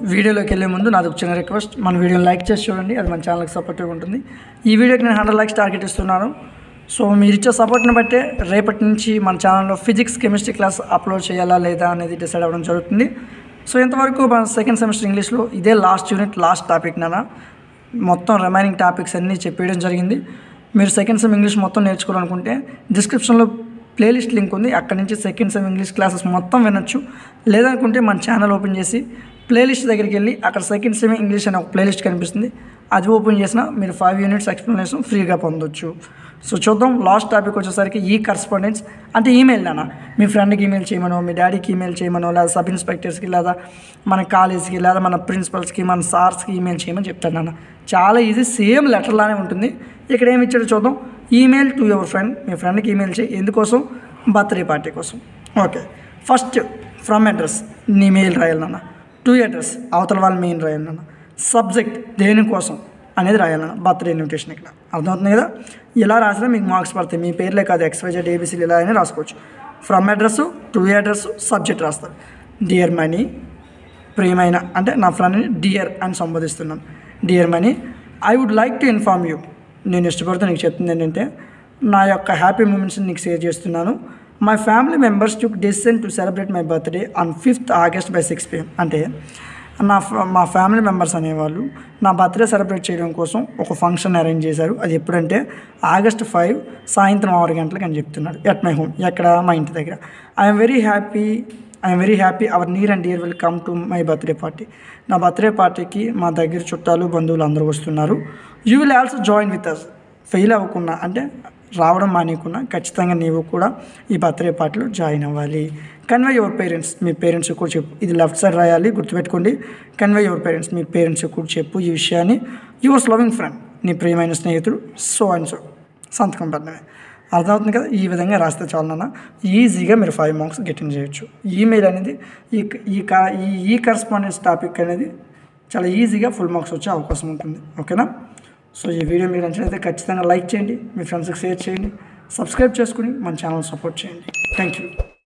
వీడియోలోకి వెళ్ళే ముందు నాది ఒక చిన్న రిక్వెస్ట్ మన వీడియోని లైక్ చేసి చూడండి అది మన ఛానల్కి సపోర్టివ్గా ఉంటుంది ఈ వీడియోకి నేను హండ్రెడ్ లైక్స్ టార్గెట్ ఇస్తున్నాను సో మీరు ఇచ్చే సపోర్ట్ని బట్టే రేపటి నుంచి మన ఛానల్లో ఫిజిక్స్ కెమిస్ట్రీ క్లాస్ అప్లోడ్ చేయాలా లేదా అనేది డిసైడ్ అవ్వడం జరుగుతుంది సో ఇంతవరకు మన సెకండ్ సెమిస్టర్ ఇంగ్లీష్లో ఇదే లాస్ట్ యూనిట్ లాస్ట్ టాపిక్ నాన్న మొత్తం రిమైనింగ్ టాపిక్స్ అన్నీ చెప్పేయడం జరిగింది మీరు సెకండ్ సెమ్ ఇంగ్లీష్ మొత్తం నేర్చుకోవాలనుకుంటే డిస్క్రిప్షన్లో ప్లేలిస్ట్ లింక్ ఉంది అక్కడ నుంచి సెకండ్ సెమ్ ఇంగ్లీష్ క్లాసెస్ మొత్తం వినొచ్చు లేదనుకుంటే మన ఛానల్ ఓపెన్ చేసి ప్లేలిస్ట్ దగ్గరికి వెళ్ళి అక్కడ సెకండ్ సెమ్ ఇంగ్లీష్ అనే ఒక ప్లేలిస్ట్ కనిపిస్తుంది అది ఓపెన్ చేసినా మీరు ఫైవ్ యూనిట్స్ ఎక్స్ప్లెనేషన్ ఫ్రీగా పొందొచ్చు సో చూద్దాం లాస్ట్ టాపిక్ వచ్చేసరికి ఈ కరస్పాండెన్స్ అంటే ఈమెయిల్ నాన్న మీ ఫ్రెండ్కి ఈమెయిల్ చేయమనో మీ డాడీకి ఈమెయిల్ చేయమనో లేదా సబ్ ఇన్స్పెక్టర్స్కి లేదా మన కాలేజ్కి లేదా మన ప్రిన్సిపల్స్కి మన సార్స్కి ఈమెయిల్ చేయమని చెప్తాను నాన్న చాలా ఈజీ సేమ్ లెటర్ లానే ఉంటుంది ఇక్కడ ఏమి ఇచ్చాడో చూద్దాం ఈమెయిల్ టు యువర్ ఫ్రెండ్ మీ ఫ్రెండ్కి ఈమెయిల్ చేయి ఎందుకోసం బర్త్డే పార్టీ కోసం ఓకే ఫస్ట్ ఫ్రమ్ అడ్రస్ నీ మెయిల్ రాయాలి నాన్న టు అడ్రస్ అవతల వాళ్ళ మెయిల్ రాయాలి నాన్న సబ్జెక్ట్ దేనికోసం అనేది రాయాలి నాన్న బర్త్డే ఇన్విటేషన్ ఇక్కడ అర్థమవుతుంది కదా ఇలా రాసినా మీకు మార్క్స్ పడతాయి మీ పేర్లే కాదు ఎక్స్వైజెడ్ ఏబీసీలు ఇలా అని రాసుకోవచ్చు from address to address subject రాస్తారు డియర్ మనీ ప్రియమైన అంటే నా ఫ్రెండ్ని డియర్ అని సంబోధిస్తున్నాను dear Mani I would like to inform you నేను ఇష్టపడుతూ నీకు చెప్తుంది ఏంటంటే నా యొక్క హ్యాపీ మూమెంట్స్ని నీకు షేర్ చేస్తున్నాను my family members took decision to celebrate my birthday on fifth August by six PM అంటే నా ఫ- మా ఫ్యామిలీ మెంబర్స్ అనేవాళ్ళు నా బర్త్డే సెలబ్రేట్ చేయడం కోసం ఒక ఫంక్షన్ అరేంజ్ చేశారు అది ఎప్పుడంటే ఆగస్ట్ ఫైవ్ సాయంత్రం ఆరు గంటలకు అని చెప్తున్నాడు ఎట్ మై హోమ్ ఎక్కడ మా ఇంటి దగ్గర I'm very happy I'm very happy our near and dear will come to my birthday party నా బర్త్డే పార్టీకి మా దగ్గర చుట్టాలు బంధువులు అందరూ వస్తున్నారు you will also join with us fail అవ్వకుండా అంటే రావడం మానేయకుండా ఖచ్చితంగా నీవు కూడా ఈ బర్త్డే పార్టీలో జాయిన్ అవ్వాలి కన్వే యువర్ పేరెంట్స్ మీ పేరెంట్స్ కూడా చెప్పు ఇది లెఫ్ట్ సైడ్ రాయాలి గుర్తుపెట్టుకోండి కన్వే యువర్ పేరెంట్స్ మీ పేరెంట్స్ కూడా చెప్పు ఈ విషయాన్ని యువర్స్ లవింగ్ ఫ్రెండ్ నీ ప్రియమైన స్నేహితుడు సో అండ్ సో సంతకం పెట్టడమే అర్థమవుతుంది కదా ఈ విధంగా రాస్తే చాలు నాన్న ఈజీగా మీరు ఫైవ్ మార్క్స్ గెటిన్ చేయొచ్చు ఈమెయిల్ అనేది ఈ ఈ కా ఈ ఈ కరస్పాండెన్స్ టాపిక్ అనేది చాలా ఈజీగా ఫుల్ మార్క్స్ వచ్చే అవకాశం ఉంటుంది ఓకేనా సో ఈ వీడియో మీకు నచ్చినట్లయితే ఖచ్చితంగా లైక్ చేయండి మీ ఫ్రెండ్స్కి షేర్ చేయండి సబ్స్క్రైబ్ చేసుకుని మన ఛానల్ సపోర్ట్ చేయండి థ్యాంక్ యూ